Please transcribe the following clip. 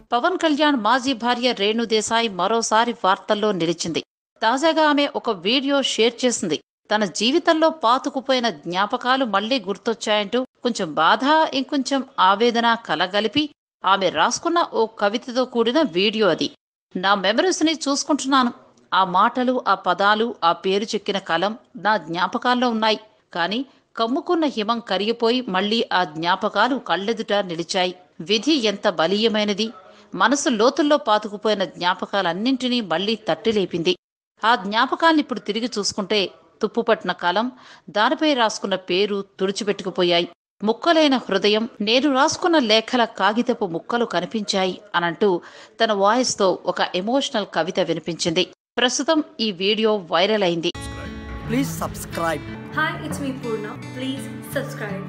పవన్ కళ్యాణ్ మాజీ భార్య రేణు దేశాయ్ మరోసారి వార్తల్లో నిలిచింది తాజాగా ఆమె ఒక వీడియో షేర్ చేసింది తన జీవితంలో పాతుకుపోయిన జ్ఞాపకాలు మళ్లీ గుర్తొచ్చాయంటూ కొంచెం బాధ ఇంకొంచెం ఆవేదన కలగలిపి ఆమె రాసుకున్న ఓ కవితతో కూడిన వీడియో అది నా మెమరీస్ ని చూసుకుంటున్నాను ఆ మాటలు ఆ పదాలు ఆ పేరు చెక్కిన కలం నా జ్ఞాపకాల్లో ఉన్నాయి కానీ కమ్ముకున్న హిమం కరిగిపోయి మళ్లీ ఆ జ్ఞాపకాలు కళ్ళెదుట నిలిచాయి విధి ఎంత బలీయమైనది మనసు లోతుల్లో పాతుకుపోయిన జ్ఞాపకాలన్నింటినీ మళ్లీ తట్టిలేపింది ఆ జ్ఞాపకాల్ని ఇప్పుడు తిరిగి చూసుకుంటే తుప్పుపట్టిన కాలం దానిపై రాసుకున్న పేరు తుడిచిపెట్టుకుపోయాయి ముక్కలైన హృదయం నేను రాసుకున్న లేఖల కాగితపు ముక్కలు కనిపించాయి అనంటూ తన వాయిస్తో ఒక ఎమోషనల్ కవిత వినిపించింది ప్రస్తుతం ఈ వీడియో వైరల్ అయింది Please subscribe. Hi, it's me Purna. Please subscribe.